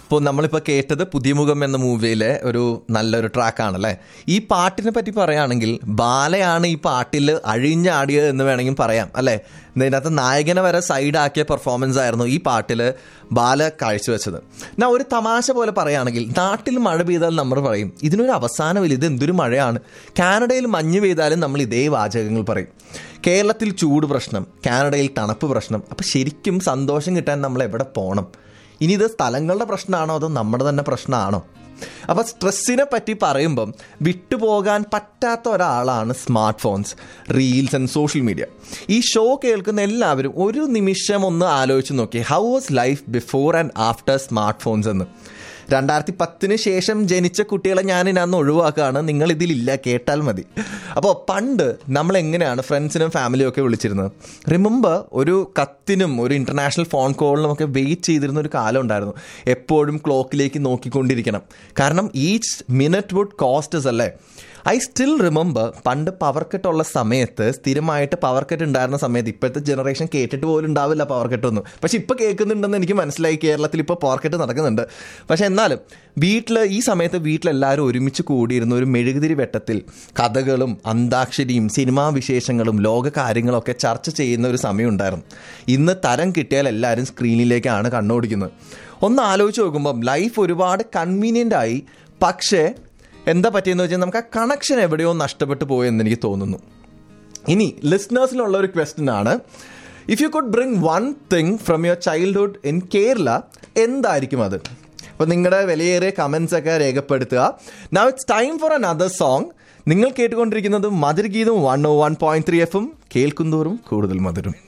ഇപ്പോൾ നമ്മളിപ്പോൾ കേട്ടത് പുതിയമുഖം എന്ന മൂവിയിലെ ഒരു നല്ലൊരു ട്രാക്കാണല്ലേ ഈ പാട്ടിനെ പറ്റി പറയുകയാണെങ്കിൽ ബാലയാണ് ഈ പാട്ടിൽ അഴിഞ്ഞാടിയത് എന്ന് വേണമെങ്കിൽ പറയാം അല്ലേ ഇതിനകത്ത് നായകനെ വരെ സൈഡാക്കിയ പെർഫോമൻസ് ആയിരുന്നു ഈ പാട്ടിൽ ബാല കാഴ്ചവെച്ചത് ഞാൻ ഒരു തമാശ പോലെ പറയുകയാണെങ്കിൽ നാട്ടിൽ മഴ പെയ്താൽ നമ്മൾ പറയും ഇതിനൊരു അവസാനമില്ല ഇത് എന്തൊരു മഴയാണ് കാനഡയിൽ മഞ്ഞ് പെയ്താലും നമ്മൾ ഇതേ വാചകങ്ങൾ പറയും കേരളത്തിൽ ചൂട് പ്രശ്നം കാനഡയിൽ തണുപ്പ് പ്രശ്നം അപ്പം ശരിക്കും സന്തോഷം കിട്ടാൻ നമ്മൾ എവിടെ പോകണം ഇനി ഇത് സ്ഥലങ്ങളുടെ പ്രശ്നമാണോ അതോ നമ്മുടെ തന്നെ പ്രശ്നമാണോ അപ്പോൾ സ്ട്രെസ്സിനെ പറ്റി പറയുമ്പം വിട്ടുപോകാൻ പറ്റാത്ത ഒരാളാണ് smart phones reels and social media ഈ ഷോ കേൾക്കുന്ന എല്ലാവരും ഒരു നിമിഷം ഒന്ന് ആലോചിച്ച് നോക്കി how was life before and after smart phones എന്ന് രണ്ടായിരത്തി പത്തിന് ശേഷം ജനിച്ച കുട്ടികളെ ഞാൻ ഇതിനകത്ത് ഒഴിവാക്കുകയാണ് നിങ്ങൾ ഇതിലില്ല കേട്ടാൽ മതി അപ്പോൾ പണ്ട് നമ്മൾ എങ്ങനെയാണ് ഫ്രണ്ട്സിനും ഫാമിലിയും ഒക്കെ വിളിച്ചിരുന്നത് റിമെമ്പർ ഒരു കത്തിനും ഒരു ഇന്റർനാഷണൽ ഫോൺ കോളിനും ഒക്കെ വെയിറ്റ് ചെയ്തിരുന്ന ഒരു കാലം ഉണ്ടായിരുന്നു എപ്പോഴും ക്ലോക്കിലേക്ക് നോക്കിക്കൊണ്ടിരിക്കണം കാരണം ഈച്ച് മിനിറ്റ് വുഡ് കോസ്റ്റസ് അല്ലേ ഐ സ്റ്റിൽ റിമെമ്പർ പണ്ട് പവർ കട്ട് ഉള്ള സമയത്ത് സ്ഥിരമായിട്ട് പവർ കട്ട് ഉണ്ടായിരുന്ന സമയത്ത് ഇപ്പോഴത്തെ ജനറേഷൻ കേട്ടിട്ട് പോലും ഉണ്ടാവില്ല പവർ കട്ട് ഒന്നും പക്ഷെ ഇപ്പോൾ കേൾക്കുന്നുണ്ടെന്ന് എനിക്ക് മനസ്സിലായി കേരളത്തിൽ ഇപ്പോൾ പവർ കട്ട് നടക്കുന്നുണ്ട് പക്ഷെ എന്നാലും വീട്ടിൽ ഈ സമയത്ത് വീട്ടിലെല്ലാവരും ഒരുമിച്ച് കൂടിയിരുന്ന ഒരു മെഴുകുതിരി വെട്ടത്തിൽ കഥകളും അന്താക്ഷരിയും സിനിമാ വിശേഷങ്ങളും ലോക കാര്യങ്ങളൊക്കെ ചർച്ച ചെയ്യുന്ന ഒരു സമയം ഉണ്ടായിരുന്നു ഇന്ന് തരം കിട്ടിയാൽ എല്ലാവരും സ്ക്രീനിലേക്കാണ് കണ്ണോടിക്കുന്നത് ഒന്ന് ആലോചിച്ച് നോക്കുമ്പം ലൈഫ് ഒരുപാട് കൺവീനിയൻ്റ് ആയി പക്ഷേ എന്താ പറ്റിയെന്ന് വെച്ചാൽ നമുക്ക് ആ കണക്ഷൻ എവിടെയോ നഷ്ടപ്പെട്ടു പോയെന്ന് എനിക്ക് തോന്നുന്നു ഇനി ലിസ്ണേഴ്സിനുള്ള ഒരു ക്വസ്റ്റ്യൻ ആണ് if you could bring one thing from your childhood in Kerala എന്തായിരിക്കും അത് അപ്പോൾ നിങ്ങളുടെ വിലയേറിയ കമൻസ് ഒക്കെ രേഖപ്പെടുത്തുക now it's time for another song നിങ്ങൾ കേട്ടുകൊണ്ടിരിക്കുന്നത് മധുരഗീതം one O one point three എഫും കേൾക്കുന്തോറും കൂടുതൽ മധുരം